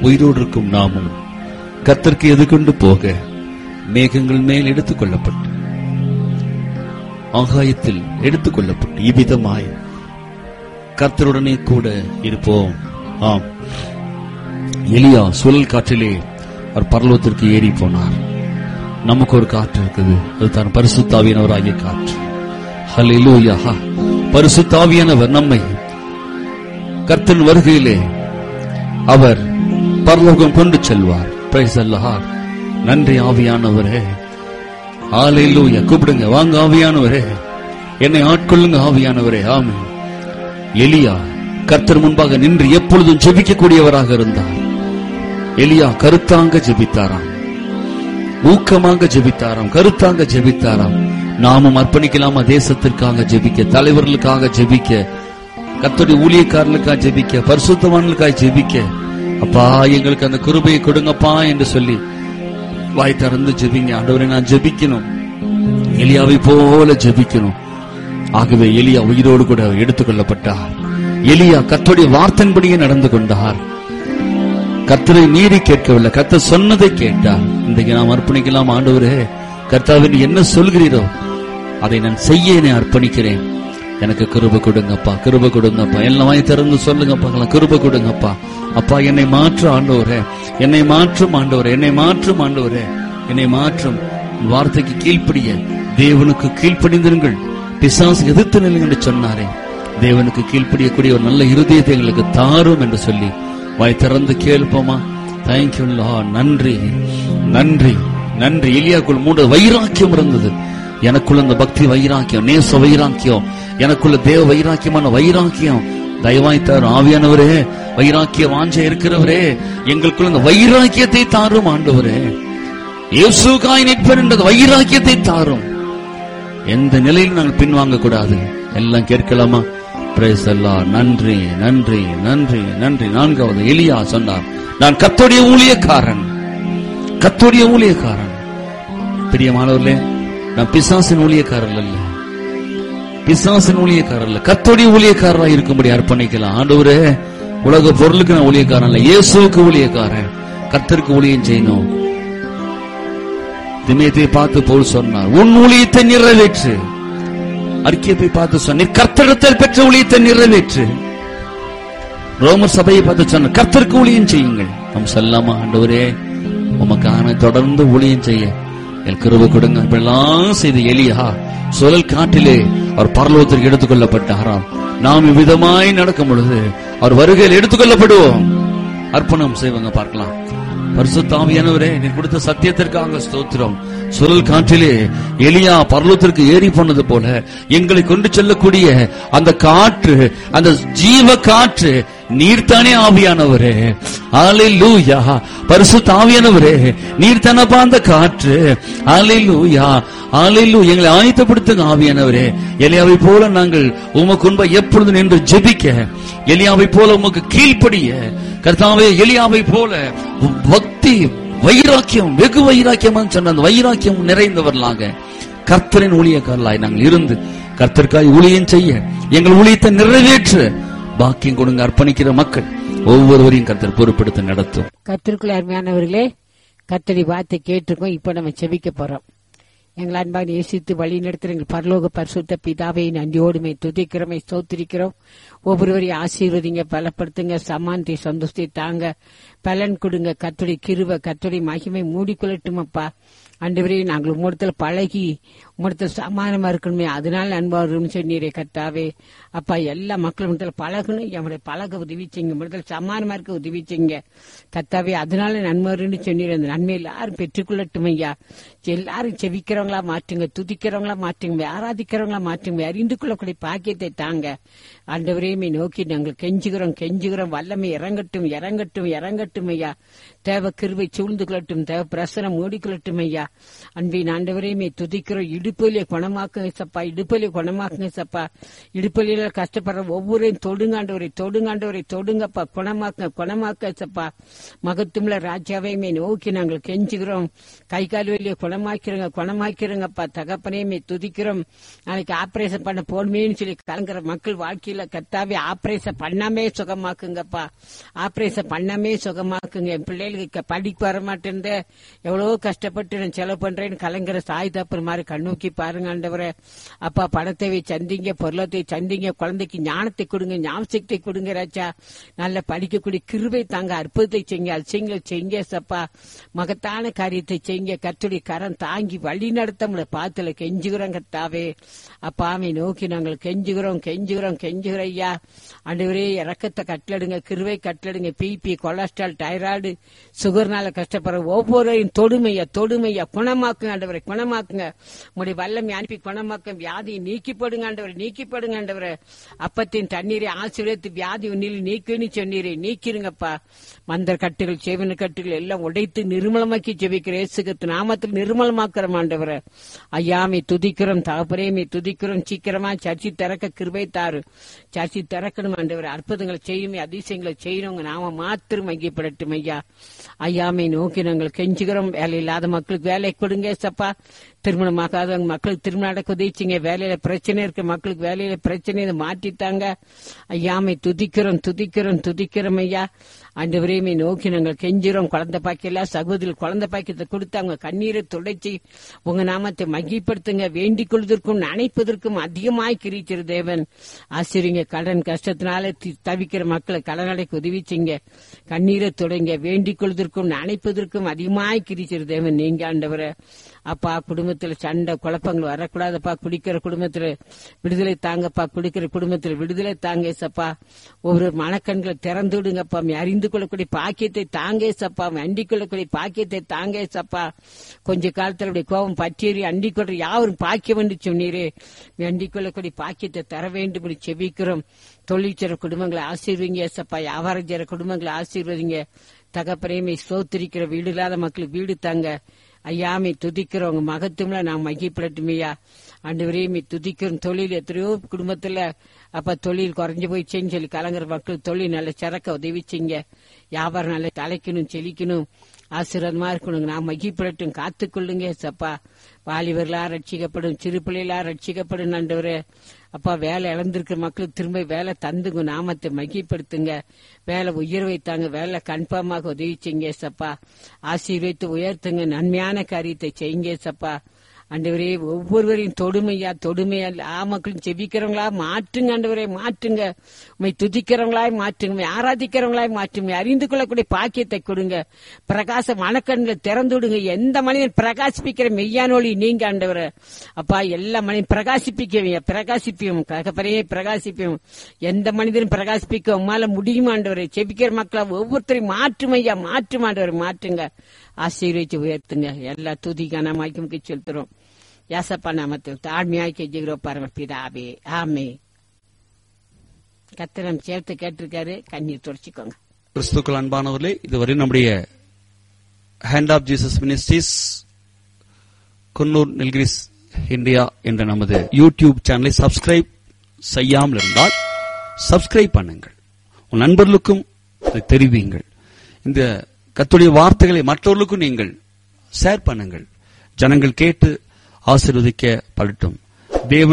உயிரோடு இருக்கும் நாமும் கத்தருக்கு எதிர்கொண்டு போக மேகங்கள் மேல் எடுத்துக் கொள்ளப்பட்டு ஆகாயத்தில் எடுத்துக் கொள்ளப்பட்டு இவ்விதமாய் கர்த்தருடனே கூட இருப்போம் ஆம் எலியா சுழல் காற்றிலே அவர் பரலோகத்திற்கு ஏறி போனார் நமக்கு ஒரு காற்று இருக்குது அதுதான் பரிசுத்தாவியானவராகிய காற்று ஹalleluya பரிசுத்தாவியானவர் நம்மை கர்த்தன் வருகையிலே அவர் பரலோகம் கொண்டு செல்வார் பிரைஸ் அல்லாஹ் நன்றி ஆவியானவரே ஹalleluya கூப்பிடுங்க வாங்க ஆவியானவரே என்னை ஆட்கொள்ளுங்க ஆவியானவரே ஆமென் எலியா கர்த்தர் முன்பாக நின்று எப்பொழுதும் ஜெபிக்கக்கூடியவராக இருந்தார் எலியா கருத்தாங்க ஜெபித்தாராம் ஊக்கமாக ஜெபித்தாராம் கருத்தாங்க ஜெபித்தாராம் நாமும் அர்ப்பணிக்கலாமா தேசத்திற்காக ஜெபிக்க தலைவர்களுக்காக ஜெபிக்க கர்த்தருடைய ஊழியக்காரர்களுக்காக ஜெபிக்க பரிசுத்தவான்களுக்காக ஜெபிக்க அப்பா எங்களுக்கு அந்த கிருபையை கொடுங்கப்பா என்று சொல்லி வாய் திறந்து ஜெபிங்க ஆண்டவரை நான் ஜெபிக்கணும் எலியாவை போல ஜெபிக்கணும் ஆகவே எலியா உயிரோடு கூட எடுத்துக் கொள்ளப்பட்டார் எலியா கர்த்தருடைய வார்த்தையின்படியே நடந்து கொண்டார் கர்த்தரை மீறி கேட்கவில்லை கர்த்தர் சொன்னதை கேட்டார் இன்றைக்கு நாம் அர்ப்பணிக்கலாம் ஆண்டவரே கர்த்தாவே நீ என்ன சொல்கிறீரோ அதை நான் செய்ய என்னை அர்ப்பணிக்கிறேன் எனக்கு கிருப கொடுங்கப்பா கிருப கொடுங்கப்பா எல்லாம் வாய் திறந்து சொல்லுங்கப்பா கிருப கொடுங்கப்பா அப்பா என்னை மாற்று ஆண்டவரே என்னை மாற்றும் ஆண்டவரே என்னை மாற்றும் ஆண்டவரே என்னை மாற்றும் உன் வார்த்தைக்கு கீழ்ப்படிய தேவனுக்கு கீழ்ப்படிந்திருங்கள் பிசாசு எதிர்த்து நில்லுங்கள் என்று சொன்னாரே தேவனுக்கு கீழ்ப்படியக்கூடிய ஒரு நல்ல இருதயத்தை எங்களுக்கு தாரும் என்று சொல்லி வாய் திறந்து கேள்ப்போமா தேங்க்யூ நன்றி நன்றி நன்றி எலியாக்குள் மூன்று வைராக்கியம் இருந்தது எனக்குள்ள அந்த பக்தி வைராக்கியம் நேச வைராக்கியம் எனக்குள்ள தேவ வைராக்கியமான வைராக்கியம் தயவாய் தாரும் ஆவியானவரே வைராக்கிய வாஞ்ச இருக்கிறவரே எங்களுக்குள்ள இந்த வைராக்கியத்தை தாரும் ஆண்டவரே இயேசுக்காய் நிற்பர் என்ற வைராக்கியத்தை தாரும் எந்த நிலையிலும் நாங்கள் பின்வாங்க கூடாது எல்லாம் கேட்கலாமா பிரேஸ் எல்லாம் நன்றி நன்றி நன்றி நன்றி நான்காவது எலியா சொன்னார் நான் கத்தோடைய ஊழியக்காரன் கத்தோடைய ஊழியக்காரன் பிரியமானவர்களே நான் பிசாசின் ஊழியக்காரர் அல்ல பிசாசின் ஊழியக்காரர் அல்ல கத்தோடைய ஊழியக்காரராக இருக்கும்படி அர்ப்பணிக்கலாம் ஆண்டவரே உலக பொருளுக்கு நான் ஊழியக்காரன் அல்ல இயேசுவுக்கு ஊழியக்காரன் கர்த்தருக்கு ஊழியம் செய்யணும் திமேத்தை பார்த்து போல் சொன்னார் உன் ஊழியத்தை நிறைவேற்று அறிக்கையை போய் பார்த்து சொன்ன கர்த்தரிடத்தில் பெற்ற ஊழியத்தை நிறைவேற்று ரோமர் சபையை பார்த்து சொன்ன கர்த்தருக்கு ஊழியம் செய்யுங்கள் நாம் சொல்லாமா ஆண்டவரே உமக்கான தொடர்ந்து ஊழியம் செய்ய என் கிருப கொடுங்க இப்படிலாம் செய்த எலியா சுழல் காட்டிலே அவர் பரலோகத்திற்கு எடுத்துக் கொள்ளப்பட்டாராம் நாம் இவ்விதமாய் நடக்கும் பொழுது அவர் வருகையில் எடுத்துக் கொள்ளப்படுவோம் அர்ப்பணம் செய்வாங்க பார்க்கலாம் பரிசுத்தாவியானவரே நீ கொடுத்த சத்தியத்திற்காக ஸ்தோத்திரம் சுழல் காற்றிலே எலியா பர்லோத்திற்கு ஏறி போனது போல எங்களை கொண்டு செல்லக்கூடிய அந்த காற்று அந்த ஜீவ காற்று நீர்த்தானே ஆவியானவரே ஆலிலூயா பரிசுத்த ஆவியானவரே நீர் தானப்பா அந்த காற்று ஆலிலூயா ஆலிலு எங்களை ஆயத்தப்படுத்துங்க ஆவியானவரே எலியாவை போல நாங்கள் உமக்கு முன்ப எப்பொழுது நின்று ஜெபிக்க எலியாவை போல உமக்கு கீழ்ப்படிய கர்த்தாவே எலியாவை போல பக்தி வைராக்கியம் வெகு வைராக்கியம் சொன்ன அந்த வைராக்கியம் நிறைந்தவர்களாக கர்த்தரின் ஊழியக்காரலாய் நாங்கள் இருந்து கர்த்தருக்காய் ஊழியம் செய்ய எங்கள் ஊழியத்தை நிறைவேற்ற பாக்கியம் கொடுங்க அர்ப்பணிக்கிற மக்கள் ஒவ்வொருவரையும் கர்த்தர் பொறுப்படுத்த நடத்தும் கத்திற்குள் அருமையானவர்களே கத்தரி வார்த்தை கேட்டிருக்கோம் இப்ப நம்ம செபிக்க போறோம் எங்கள் அன்பாக நேசித்து வழி நடத்துகிற எங்கள் பரலோக பரிசுத்த பிதாவை நன்றியோடுமை துதிக்கிறோமை ஸ்தோத்திரிக்கிறோம் ஒவ்வொருவரையும் ஆசீர்வதிங்க பலப்படுத்துங்க சமானத்தை சந்தோஷத்தை தாங்க பலன் கொடுங்க கத்துடைய கிருவ கத்துடைய மகிமை மூடிக்கொள்ளட்டும் அப்பா அன்றுவரே நாங்கள் உம்மிடத்தில் பழகி உம்மிடத்தில் சமானமா இருக்கணுமே அதனால அன்பா வரும்னு சொன்னீரே கத்தாவே அப்பா எல்லா மக்களும் இடத்துல பழகணும் என்னுடைய பழக உதவி செய்யுங்க உம்மிடத்தில் சமானமா இருக்க உதவி செய்யுங்க கத்தாவே அதனால நன்மை வரும்னு சொன்னீர் அந்த நன்மை எல்லாரும் பெற்றுக்கொள்ளட்டும் ஐயா எல்லாரும் செவிக்கிறவங்களா மாற்றுங்க துதிக்கிறவங்களா மாற்றுங்க ஆராதிக்கிறவங்களா மாற்றுங்க அறிந்து கொள்ளக்கூடிய பாக்கியத்தை தாங்க ஆண்டவரையுமே நோக்கி நாங்கள் கெஞ்சுகிறோம் கெஞ்சுகிறோம் வல்லமை இறங்கட்டும் இறங்கட்டும் இறங்கட்டும் ஐயா தேவ கிருவை சூழ்ந்து கொள்ளட்டும் தேவ பிரசனம் மூடிக்கொள்ளட்டும் ஐயா ஐயா அன்பின் ஆண்டவரே மே துதிக்கிறோம் இடுப்பலியை குணமாக்குங்க சப்பா இடுப்பலியை குணமாக்குங்க சப்பா இடுப்பலியில கஷ்டப்படுற ஒவ்வொருவரையும் தொடுங்காண்டவரை தொடுங்காண்டவரை தொடுங்கப்பா குணமாக்க குணமாக்க சப்பா மகத்துமில்ல ராஜாவே மே நோக்கி நாங்கள் கெஞ்சுகிறோம் கை கால் வலியை குணமாக்கிறோங்க குணமாக்கிறோங்கப்பா தகப்பனே மே துதிக்கிறோம் நாளைக்கு ஆபரேஷன் பண்ண போடுமேன்னு சொல்லி கலங்குற மக்கள் வாழ்க்கையில கத்தாவே ஆபரேஷன் பண்ணாமே சுகமாக்குங்கப்பா ஆபரேஷன் பண்ணாமே சுகமாக்குங்க என் பிள்ளைகளுக்கு படிப்பு வர மாட்டேன் எவ்வளவோ கஷ்டப்பட்டு நான் செலவு பண்றேன்னு கலங்குற சாய் தப்பர் மாதிரி கண்ணோக்கி பாருங்க ஆண்டவரே அப்பா பணத்தை சந்திங்க பொருளத்தை சந்திங்க குழந்தைக்கு ஞானத்தை கொடுங்க ஞாபகத்தை கொடுங்க ராஜா நல்ல படிக்கக்கூடிய கிருபை தாங்க அற்புதத்தை செய்யுங்க அதிசயங்களை செய்யுங்க சப்பா மகத்தான காரியத்தை செய்யுங்க கத்துடைய கரம் தாங்கி வழி நடத்த பாத்துல கெஞ்சுகிறோம் கத்தாவே அப்பாமை நோக்கி நாங்கள் கெஞ்சுகிறோம் கெஞ்சுகிறோம் கெஞ்சுகிறோம் ஐயா ஆண்டவரே இறக்கத்தை கட்டளிடுங்க கிருவை கட்டளிடுங்க பிபி கொலஸ்ட்ரால் டைராய்டு சுகர்னால கஷ்டப்படுற ஒவ்வொருவரையும் தொடுமையா தொடுமையா குணமாக்குங்க ஆண்டவரை குணமாக்குங்க உங்களுடைய வல்லமை அனுப்பி குணமாக்க வியாதியை நீக்கிப்படுங்க ஆண்டவரை நீக்கிப்படுங்க ஆண்டவரை அப்பத்தின் தண்ணீரை ஆசீர்வதித்து வியாதி உன்னில் நீக்குன்னு சொன்னீரே நீக்கிருங்கப்பா மந்தர் கட்டுகள் செவன கட்டுகள் எல்லாம் உடைத்து நிர்மலமாக்கி ஜெபிக்கிற இயேசுகத்து நாமத்தில் நிர்மலமாக்குறோம் ஆண்டவரை ஐயாமை துதிக்கிறோம் தகப்பரேமை துதிக்கிறோம் சீக்கிரமா சர்ச்சி திறக்க கிருபை தாரு சர்ச்சி திறக்கணும் ஆண்டவர் அற்புதங்களை செய்யுமே அதிசயங்களை செய்யணும் உங்க நாம மாத்திரம் மையப்படட்டும் ஐயா ஐயாமை நோக்கி நாங்கள் கெஞ்சுகிறோம் வேலை இல்லாத மக்களுக்கு வேலை கொடுங்க சப்பா திருமணமாகாதவங்க மக்களுக்கு திருமணம் நடக்க உதவிச்சிங்க வேலையில பிரச்சனை இருக்க மக்களுக்கு வேலையில பிரச்சனை மாற்றித்தாங்க ஐயாமை துதிக்கிறோம் துதிக்கிறோம் துதிக்கிறோம் ஐயா ஆண்டவரையுமே நோக்கி நாங்கள் கெஞ்சுறோம் குழந்தை பாக்கியல சகோதரி குழந்தை பாக்கியத்தை கொடுத்து அவங்க கண்ணீரை துடைச்சி உங்க நாமத்தை மகிப்படுத்துங்க வேண்டிக் கொள்வதற்கும் நினைப்பதற்கும் அதிகமாய் கிரிச்சிரு தேவன் ஆசிரியங்க கடன் கஷ்டத்தினால தி- தவிக்கிற மக்களை கடன் அடைக்க உதவி செய்யுங்க கண்ணீரை துடைங்க வேண்டிக் கொள்வதற்கும் நினைப்பதற்கும் அதிகமாய் கிரிச்சிரு தேவன் நீங்க ஆண்டவரை அப்பா குடும்பத்துல சண்டை குழப்பங்கள் வரக்கூடாதப்பா குடிக்கிற குடும்பத்துல விடுதலை தாங்கப்பா குடிக்கிற குடும்பத்துல விடுதலை தாங்க ஏசப்பா ஒவ்வொரு மனக்கண்களை திறந்து விடுங்கப்பா நீ அறிந்து கொள்ளக்கூடிய பாக்கியத்தை தாங்க ஏசப்பா அண்டிக் கொள்ளக்கூடிய பாக்கியத்தை தாங்க ஏசப்பா கொஞ்ச காலத்துல அப்படி கோபம் பற்றியறி அண்டிக் கொள்ற யாவரும் பாக்கியம் என்று சொன்னீரே நீ அண்டிக் கொள்ளக்கூடிய பாக்கியத்தை தர வேண்டும் என்று செபிக்கிறோம் தொழில் செய்ற குடும்பங்களை ஆசீர்வதிங்க ஏசப்பா வியாபாரம் செய்ற குடும்பங்களை ஆசீர்வதிங்க தகப்பரையுமே சோத்திரிக்கிற வீடு இல்லாத மக்களுக்கு வீடு தாங்க ஐயாமை துதிக்கிறோம் உங்க மகத்துவம்ல நான் மகிப்படட்டுமையா ஆண்டு துதிக்கிறோம் தொழில் எத்தனையோ குடும்பத்துல அப்ப தொழில் குறைஞ்சு போயிடுச்சேன்னு சொல்லி கலங்குற மக்கள் தொழில் நல்ல சிறக்க உதவி செய்யுங்க வியாபாரம் நல்ல தலைக்கணும் செழிக்கணும் ஆசீர்வாதமா இருக்கணும் நான் மகிப்படட்டும் காத்துக்கொள்ளுங்க சப்பா வாலிபர்களா ரட்சிக்கப்படும் சிறு பிள்ளைகளா ரட்சிக்கப்படும் ஆண்டவரே அப்பா வேலை இழந்திருக்கிற மக்களுக்கு திரும்ப வேலை தந்துங்க நாமத்தை மகிப்படுத்துங்க வேலை உயர் வைத்தாங்க வேலை கன்ஃபார்மாக உதவி செய்யுங்க சப்பா ஆசீர்வைத்து உயர்த்துங்க நன்மையான காரியத்தை செய்யுங்க சப்பா ஆண்டவரே ஒவ்வொருவரையும் தொடுமையா தொடுமையா ஆ மக்களும் செபிக்கிறவங்களா மாற்றுங்க ஆண்டவரே மாற்றுங்க உண்மை துதிக்கிறவங்களாய் மாற்றுங்க உம்மை ஆராதிக்கிறவங்களாய் மாற்றுங்க அறிந்து கொள்ளக்கூடிய பாக்கியத்தை கொடுங்க பிரகாச மனக்கண்களை திறந்து விடுங்க எந்த மனிதன் பிரகாசிப்பிக்கிற மெய்யானொழி நீங்க ஆண்டவரே அப்பா எல்லா மனிதன் பிரகாசிப்பிக்க பிரகாசிப்பியும் ககப்பரையே பிரகாசிப்பியும் எந்த மனிதனும் பிரகாசிப்பிக்க உம்மால முடியுமா ஆண்டவரே செபிக்கிற மக்களை ஒவ்வொருத்தரையும் மாற்றும் ஐயா மாற்றும் ஆண்டவரை மாற்றுங்க ஆசீர்வதிச்சு உயர்த்துங்க எல்லா துதிக்கான மாய்க்கும் செலுத்துறோம் யாசப்பா நாமத்தில் தாழ்மையாய் கெஞ்சுகிறோம் பரமபிதாவே ஆமே கத்திரம் சேர்த்து கேட்டிருக்காரு கண்ணீர் தொடச்சிக்கோங்க கிறிஸ்துக்கள் அன்பானவர்களே இதுவரை நம்முடைய hand of Jesus ministries Coonoor Nilgiris India என்ற நமது யூடியூப் சேனலை சப்ஸ்கிரைப் செய்யாமல் இருந்தால் சப்ஸ்கிரைப் பண்ணுங்கள் உன் நண்பர்களுக்கும் இதை தெரிவியுங்கள் இந்த கத்துடைய வார்த்தைகளை மற்றவர்களுக்கும் நீங்கள் ஷேர் பண்ணுங்கள் ஜனங்கள் கேட்டு ஆசீர்வதிக்க படட்டும் தேவன்